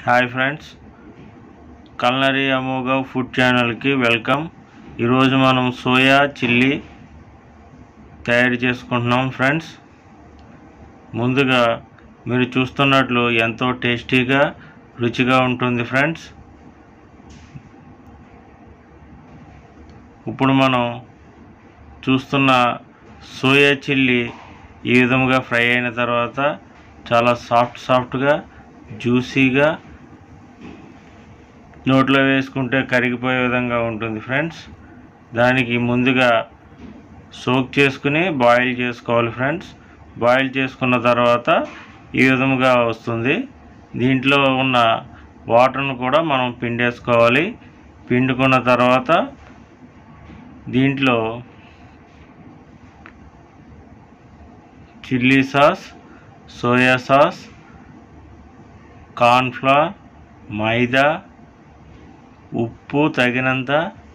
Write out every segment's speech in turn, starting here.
hi friends culinary Amogha food ఛానల్కి welcome ఈరోజు మనం సోయా చిల్లీ తయారు చేసుకుంటున్నాం ఫ్రెండ్స్ ముందుగా మీరు చూస్తున్నట్లు ఎంతో టేస్టీగా రుచిగా ఉంటుంది ఫ్రెండ్స్ ఇప్పుడు మనం చూస్తున్న సోయా చిల్లీ ఈ విధముగా ఫ్రై అయిన తర్వాత చాలా సాఫ్ట్ సాఫ్ట్గా జ్యూసీగా నోట్లో వేసుకుంటే కరిగిపోయే విధంగా ఉంటుంది ఫ్రెండ్స్ దానికి ముందుగా సోక్ చేసుకుని బాయిల్ చేసుకోవాలి ఫ్రెండ్స్ బాయిల్ చేసుకున్న తర్వాత ఈ విధముగా వస్తుంది దీంట్లో ఉన్న వాటర్ను కూడా మనం పిండేసుకోవాలి పిండుకున్న తర్వాత దీంట్లో chilli sauce soya sauce cornflour maida ఉప్పు తగినంత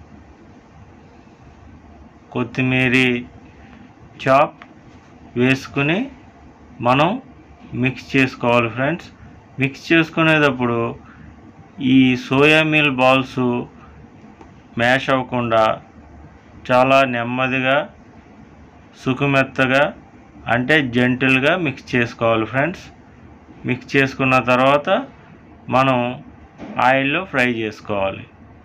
కొత్తిమీర చాప్ వేసుకుని మనం మిక్స్ చేసుకోవాలి ఫ్రెండ్స్ మిక్స్ చేసుకునేటప్పుడు ఈ సోయా మీల్ బాల్స్ మ్యాష్ అవ్వకుండా చాలా నెమ్మదిగా సుకుమెత్తగా అంటే జెంటిల్గా మిక్స్ చేసుకోవాలి ఫ్రెండ్స్ మిక్స్ చేసుకున్న తర్వాత మనం ఆయిల్లో ఫ్రై చేసుకోవాలి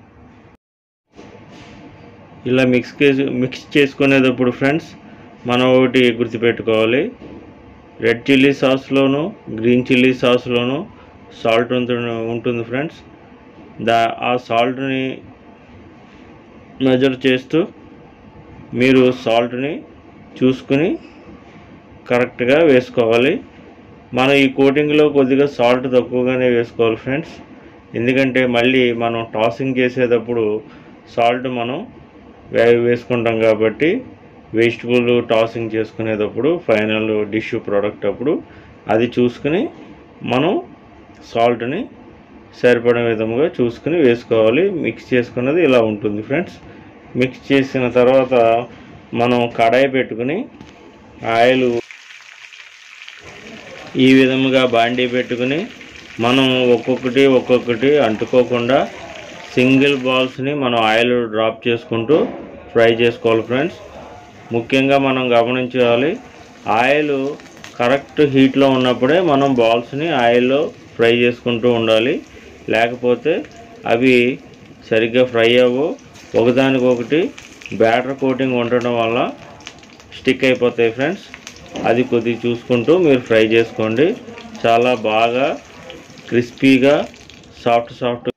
ఇలా మిక్స్ చేసి మిక్స్ చేసుకునేటప్పుడు ఫ్రెండ్స్ మనం ఒకటి గుర్తుపెట్టుకోవాలి రెడ్ చిల్లీ సాస్లోను గ్రీన్ చిల్లీ సాస్లోను సాల్ట్ ఉంటుంది ఉంటుంది ఫ్రెండ్స్ దా ఆ సాల్ట్ని మెజర్ చేస్తూ మీరు సాల్ట్ని చూసుకుని కరెక్ట్గా వేసుకోవాలి మనం ఈ కోటింగ్లో కొద్దిగా సాల్ట్ తక్కువగానే వేసుకోవాలి ఫ్రెండ్స్ ఎందుకంటే మళ్ళీ మనం టాసింగ్ చేసేటప్పుడు సాల్ట్ మనం వే వేసుకుంటాం కాబట్టి వెజిటబుల్ టాసింగ్ చేసుకునేటప్పుడు ఫైనల్ డిష్ ప్రోడక్ట్ అప్పుడు అది చూసుకుని మనం సాల్ట్ని సరిపడే విధముగా చూసుకుని వేసుకోవాలి మిక్స్ చేసుకున్నది ఇలా ఉంటుంది ఫ్రెండ్స్ మిక్స్ చేసిన తర్వాత మనం కడాయి పెట్టుకుని ఆయిల్ ఈ విధముగా బాండీ పెట్టుకుని మనం ఒక్కొక్కటి ఒక్కొక్కటి అంటుకోకుండా సింగిల్ బాల్స్ని మనం ఆయిల్ డ్రాప్ చేసుకుంటూ ఫ్రై చేసుకోవాలి ఫ్రెండ్స్ ముఖ్యంగా మనం గమనించాలి ఆయిల్ కరెక్ట్ హీట్లో ఉన్నప్పుడే మనం బాల్స్ని ఆయిల్లో ఫ్రై చేసుకుంటూ ఉండాలి లేకపోతే అవి సరిగ్గా ఫ్రై అవ్వవు ఒకదానికొకటి బ్యాటర్ కోటింగ్ ఉండటం వల్ల స్టిక్ అయిపోతాయి ఫ్రెండ్స్ అది కొద్దిగా చూసుకుంటూ మీరు ఫ్రై చేసుకోండి చాలా బాగా క్రిస్పీగా సాఫ్ట్ సాఫ్ట్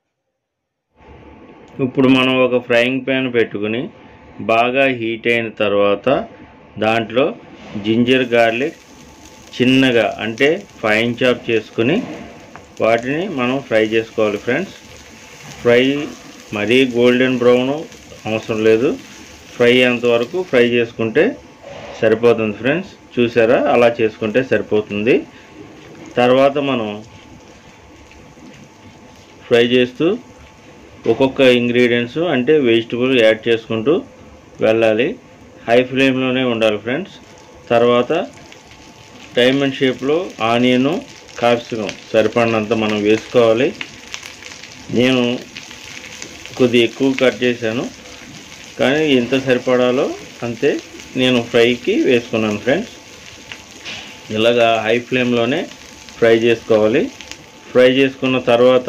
ఇప్పుడు మనం ఒక ఫ్రైయింగ్ ప్యాన్ పెట్టుకుని బాగా హీట్ అయిన తర్వాత దాంట్లో జింజర్ గార్లిక్ చిన్నగా అంటే ఫైన్ చాప్ చేసుకుని వాటిని మనం ఫ్రై చేసుకోవాలి ఫ్రెండ్స్ ఫ్రై మరీ గోల్డెన్ బ్రౌన్ అవసరం లేదు ఫ్రై అంతవరకు ఫ్రై చేసుకుంటే సరిపోతుంది ఫ్రెండ్స్ చూసారా అలా చేసుకుంటే సరిపోతుంది తర్వాత మనం ఫ్రై చేస్తూ ఒక్కొక్క ఇంగ్రీడియంట్స్ అంటే వెజిటబుల్ యాడ్ చేసుకుంటూ వెళ్ళాలి హై ఫ్లేమ్లోనే ఉండాలి ఫ్రెండ్స్ తర్వాత డైమండ్ షేప్లో ఆనియను కాప్సికం సరిపడినంత మనం వేసుకోవాలి నేను కొద్ది ఎక్కువ కట్ చేశాను కానీ ఎంత సరిపడాలో అంతే నేను ఫ్రైకి వేసుకున్నాను ఫ్రెండ్స్ ఇలాగా హై ఫ్లేమ్లోనే ఫ్రై చేసుకోవాలి ఫ్రై చేసుకున్న తర్వాత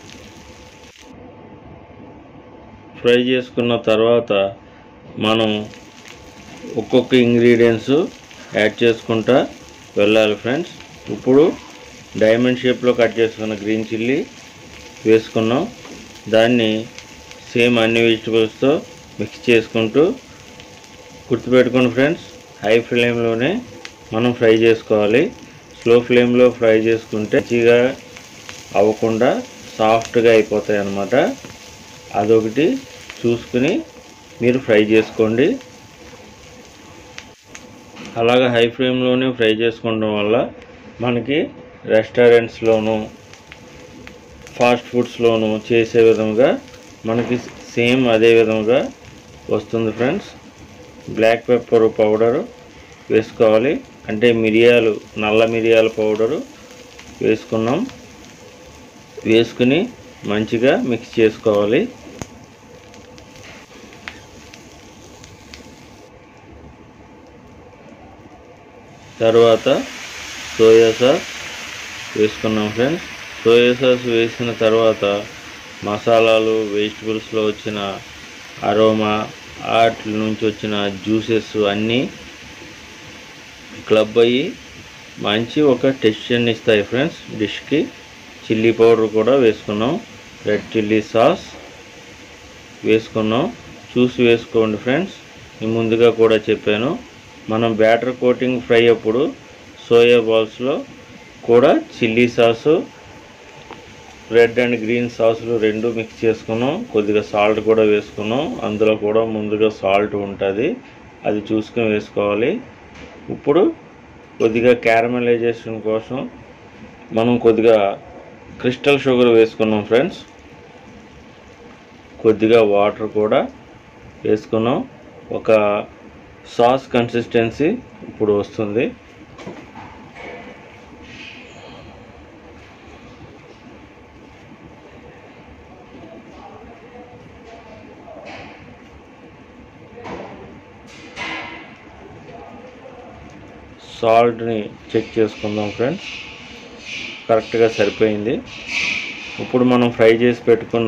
ఫ్రై చేసుకున్న తర్వాత మనం ఒక్కొక్క ఇంగ్రీడియంట్స్ యాడ్ చేసుకుంటా వెళ్ళాలి ఫ్రెండ్స్ ఇప్పుడు డైమండ్ షేప్లో కట్ చేసుకున్న గ్రీన్ చిల్లీ వేసుకున్నాం దాన్ని సేమ్ అన్ని వెజిటబుల్స్తో మిక్స్ చేసుకుంటూ గుర్తుపెట్టుకోండి ఫ్రెండ్స్ హై ఫ్లేమ్లోనే మనం ఫ్రై చేసుకోవాలి స్లో ఫ్లేమ్లో ఫ్రై చేసుకుంటే మంచిగా అవ్వకుండా సాఫ్ట్గా అయిపోతాయి అన్నమాట అదొకటి చూసుకుని మీరు ఫ్రై చేసుకోండి అలాగే హై ఫ్లేమ్లోనే ఫ్రై చేసుకోవడం వల్ల మనకి రెస్టారెంట్స్లోను ఫాస్ట్ ఫుడ్స్లోను చేసే విధంగా మనకి సేమ్ అదే విధంగా వస్తుంది ఫ్రెండ్స్ బ్లాక్ పెప్పర్ పౌడరు వేసుకోవాలి అంటే మిరియాలు నల్ల మిరియాల పౌడరు వేసుకున్నాం వేసుకుని మంచిగా మిక్స్ చేసుకోవాలి తర్వాత సోయా సాస్ వేసుకున్నాం ఫ్రెండ్స్ సోయా సాస్ వేసిన తర్వాత మసాలాలు వెజిటబుల్స్లో వచ్చిన అరోమా వాటి నుంచి వచ్చిన జ్యూసెస్ అన్నీ క్లబ్ అయ్యి మంచి ఒక టెక్స్చర్ని ఇస్తాయి ఫ్రెండ్స్ డిష్కి చిల్లీ పౌడర్ కూడా వేసుకున్నాం రెడ్ చిల్లీ సాస్ వేసుకున్నాం చూసి వేసుకోండి ఫ్రెండ్స్ నేను ముందుగా కూడా చెప్పాను మనం బ్యాటర్ కోటింగ్ ఫ్రై అప్పుడు సోయా బాల్స్లో కూడా chilli sauce red and green సాసులు రెండు మిక్స్ చేసుకున్నాం కొద్దిగా సాల్ట్ కూడా వేసుకున్నాం అందులో కూడా ముందుగా సాల్ట్ ఉంటుంది అది చూసుకొని వేసుకోవాలి ఇప్పుడు కొద్దిగా క్యారమలైజేషన్ కోసం మనం కొద్దిగా క్రిస్టల్ షుగర్ వేసుకున్నాం ఫ్రెండ్స్ కొద్దిగా వాటర్ కూడా వేసుకున్నాం ఒక సాస్ కన్సిస్టెన్సీ ఇప్పుడు వస్తుంది సాల్ట్ని చెక్ చేసుకుందాం ఫ్రెండ్స్ కరెక్ట్గా సరిపోయింది ఇప్పుడు మనం ఫ్రై చేసి పెట్టుకున్న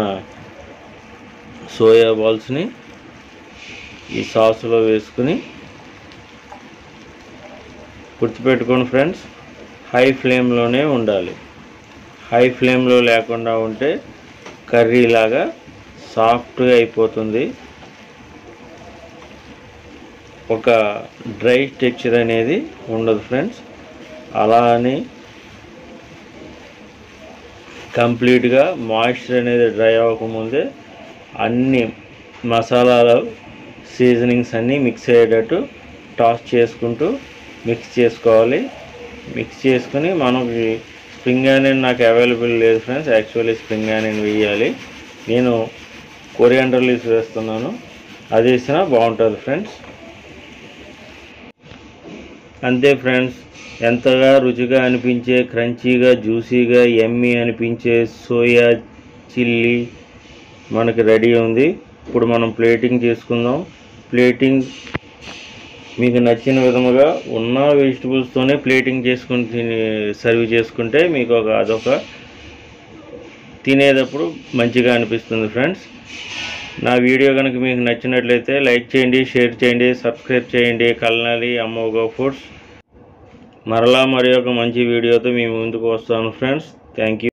సోయా బాల్స్ని ఈ సాసులో వేసుకుని గుర్తుపెట్టుకోండి ఫ్రెండ్స్ హై ఫ్లేమ్లోనే ఉండాలి హై ఫ్లేమ్లో లేకుండా ఉంటే కర్రీ లాగా సాఫ్ట్గా అయిపోతుంది ఒక డ్రై టెక్చర్ అనేది ఉండదు ఫ్రెండ్స్ అలా అని కంప్లీట్గా మాయిశ్చర్ అనేది డ్రై అవ్వకముందే అన్ని మసాలాల సీజనింగ్స్ అన్నీ మిక్స్ అయ్యేటట్టు టాస్ చేసుకుంటూ మిక్స్ చేసుకోవాలి మిక్స్ చేసుకుని మనకి స్ప్రింగ్ ఆనియన్ నాకు అవైలబుల్ లేదు ఫ్రెండ్స్ యాక్చువల్లీ స్ప్రింగ్ ఆనియన్ వేయాలి నేను కొరియాండర్ లీవ్స్ వేస్తున్నాను అది వేసినా బాగుంటుంది ఫ్రెండ్స్ అంతే ఫ్రెండ్స్ ఎంతగా రుచిగా అనిపించే క్రంచీగా జ్యూసీగా ఎమ్మీ అనిపించే సోయా చిల్లీ మనకి రెడీ ఉంది ఇప్పుడు మనం ప్లేటింగ్ చేసుకుందాం ప్లేటింగ్ మీకు నచ్చిన విధముగా ఉన్న వెజిటబుల్స్తోనే ప్లేటింగ్ చేసుకుని తిని సర్వ్ చేసుకుంటే మీకు ఒక అదొక తినేటప్పుడు మంచిగా అనిపిస్తుంది ఫ్రెండ్స్ నా వీడియో కనుక మీకు నచ్చినట్లయితే లైక్ చేయండి షేర్ చేయండి సబ్స్క్రైబ్ చేయండి కల్నాలి అమ్మోగో ఫుడ్స్ మరలా మరి ఒక మంచి వీడియోతో మీ ముందుకు వస్తాను ఫ్రెండ్స్ థ్యాంక్ యూ